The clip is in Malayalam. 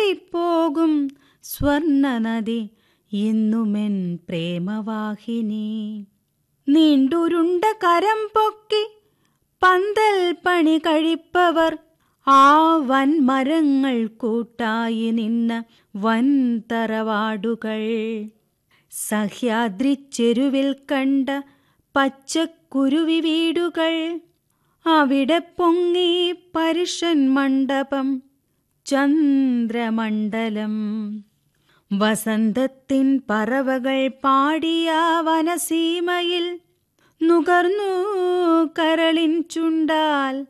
പാടിപ്പോകും സ്വർണനദി ഇന്നുമെൻ പ്രേമവാഹിനി നീണ്ടുരുണ്ട കരം പൊക്കി പന്തൽ പണി കഴിപ്പവർ ആ വൻമരങ്ങൾ കൂട്ടായി നിന്ന വൻ തറവാടുകൾ സഹ്യാദ്രി ചെരുവിൽ കണ്ട പച്ചക്കുരുവി വീടുകൾ അവിടെ പൊങ്ങി പരുഷൻ മണ്ഡപം ചന്ദ്രമണ്ഡലം വസന്തത്തിൻ പറവകൾ പാടിയ വനസീമയിൽ നുകർന്നു കരളിൻ ചുണ്ടാൽ